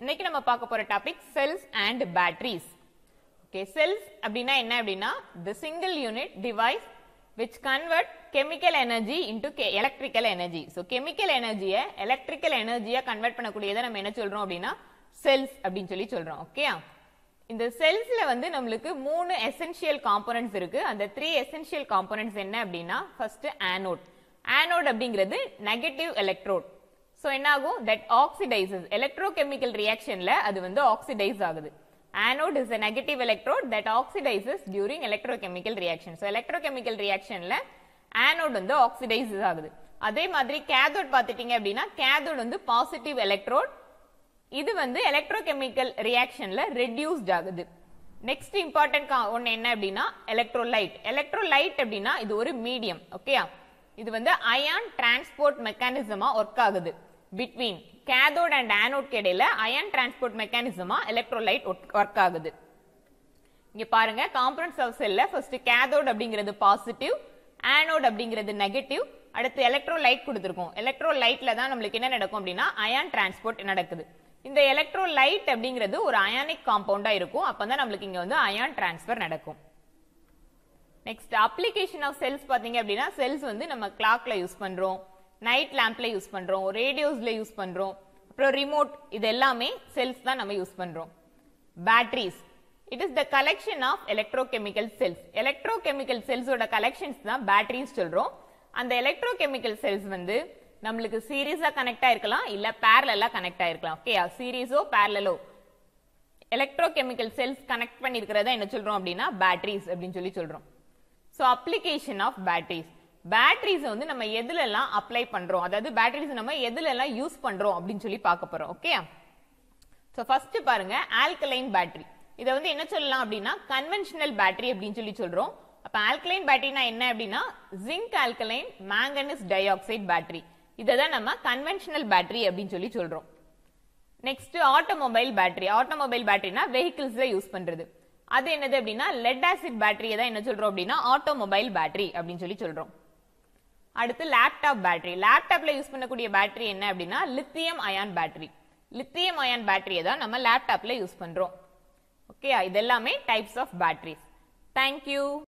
இன்னைக்கு நம்ம பார்க்க போற topic cells and batteries okay cells அப்படின்னா என்ன அப்படின்னா the single unit device which convert chemical energy into ke- electrical energy so chemical எனர்ஜியை எலக்ட்ரிக்கல் எனர்ஜியா கன்வெர்ட் பண்ணக்கூடியதை நம்ம என்ன சொல்றோம் அப்படின்னா செல்ஸ் அப்படின்னு சொல்லி சொல்றோம் ஓகே இந்த செல்ஸ்ல வந்து நம்மளுக்கு மூணு எசென்ஷியல் காம்போனன்ட்ஸ் இருக்கு அந்த த்ரீ எசென்ஷியல் காம்போனன்ட்ஸ் என்ன அப்படின்னா ஃபர்ஸ்ட் ஆனோட் ஆனோட் அப்படிங்கிறது நெகட்டிவ் எலக்ட்ரோட் ஸோ என்ன ஆகும் தட் ஆக்சிடைசஸ் எலக்ட்ரோகெமிக்கல் ரியாக்ஷன்ல அது வந்து ஆக்சிடைஸ் ஆகுது anode is a negative electrode that oxidizes during electrochemical reaction so electrochemical reactionல anode வந்து oxidizes ஆகுது அதே மாதிரி cathode பார்த்துட்டீங்க அப்படின்னா cathode வந்து positive electrode இது வந்து எலக்ட்ரோகெமிக்கல் ரியாக்ஷன்ல ரெடியூஸ்ட் ஆகுது நெக்ஸ்ட் இம்பார்ட்டன்ட் ஒன்னு என்ன அப்படின்னா எலக்ட்ரோலைட் எலக்ட்ரோலைட் அப்படின்னா இது ஒரு மீடியம் ஓகேயா இது வந்து அயான் டிரான்ஸ்போர்ட் மெக்கானிசமா ஒர்க் ஆகுது பிட்வீன் கேதோட் அண்ட் ஆனோட் இடையில அயன் டிரான்ஸ்போர்ட் மெக்கானிசமா எலக்ட்ரோலைட் ஒர்க் ஆகுது இங்க பாருங்க காம்பனன்ட்ஸ் ஆஃப் செல்ல ஃபர்ஸ்ட் கேதோட் அப்படிங்கிறது பாசிட்டிவ் ஆனோட் அப்படிங்கிறது நெகட்டிவ் அடுத்து எலக்ட்ரோலைட் கொடுத்துருக்கோம் எலக்ட்ரோலைட்ல தான் நம்மளுக்கு என்ன நடக்கும் அப்படின்னா அயான் டிரான்ஸ்போர்ட் நடக்குது இந்த எலக்ட்ரோலைட் அப்படிங்கிறது ஒரு அயானிக் காம்பவுண்டா இருக்கும் அப்பதான் நம்மளுக்கு இங்க வந்து அயான் டிரான்ஸ்ஃபர் நடக்கும் நெக்ஸ்ட் அப்ளிகேஷன் ஆஃப் செல்ஸ் பாத்தீங்க அப்படின்னா செல்ஸ் வந்து நம்ம கிளாக்ல யூஸ் பண்றோம் நைட் லேம்ப்ல யூஸ் பண்றோம் ரேடியோஸ்ல யூஸ் பண்றோம் அப்புறம் ரிமோட் இது எல்லாமே செல்ஸ் தான் நம்ம யூஸ் பண்றோம் batteries it is the collection of electrochemical cells electrochemical செல்ஸோட கலெக்ஷன்ஸ் தான் பேட்டரிஸ் சொல்றோம் அந்த எலக்ட்ரோகெமிக்கல் செல்ஸ் வந்து நம்மளுக்கு சீரியஸா கனெக்ட் ஆயிருக்கலாம் இல்ல பேரலா கனெக்ட் ஆயிருக்கலாம் ஓகே சீரியஸோ பேரலோ எலக்ட்ரோகெமிக்கல் செல்ஸ் கனெக்ட் பண்ணிருக்கிறத என்ன சொல்றோம் அப்படின்னா பேட்டரிஸ் அப்படின்னு சொல்லி சொல்றோம் so application of batteries batteries வந்து நம்ம எதுல எல்லாம் அப்ளை பண்றோம் அதாவது பேட்டரிஸ் நம்ம எதுல எல்லாம் யூஸ் பண்றோம் அப்படின்னு சொல்லி பார்க்க போறோம் ஓகே ஸோ ஃபர்ஸ்ட் பாருங்க ஆல்கலைன் பேட்டரி இதை வந்து என்ன சொல்லலாம் அப்படின்னா கன்வென்ஷனல் பேட்டரி அப்படின்னு சொல்லி சொல்றோம் அப்ப ஆல்கலைன் பேட்டரினா என்ன அப்படின்னா zinc alkaline manganese dioxide battery இதை தான் நம்ம கன்வென்ஷனல் பேட்டரி அப்படின்னு சொல்லி சொல்றோம் நெக்ஸ்ட் ஆட்டோமொபைல் பேட்டரி ஆட்டோமொபைல் பேட்டரினா வெஹிக்கிள்ஸ்ல யூஸ் பண்றது அது என்னது அப்படின்னா லெட் ஆசிட் பேட்டரியை தான் என்ன சொல்றோம் அப்படின்னா ஆட்டோமொபைல் பேட்டரி அப்படின்னு சொல்லி சொல்றோம் அடுத்து லேப்டாப் பேட்டரி லேப்டாப்ல யூஸ் பண்ணக்கூடிய பேட்டரி என்ன அப்படின்னா lithium ion battery lithium ion பேட்டரியை தான் நம்ம லேப்டாப்ல யூஸ் பண்றோம் ஓகே இது எல்லாமே டைப்ஸ் ஆஃப் பேட்டரிஸ் தேங்க்யூ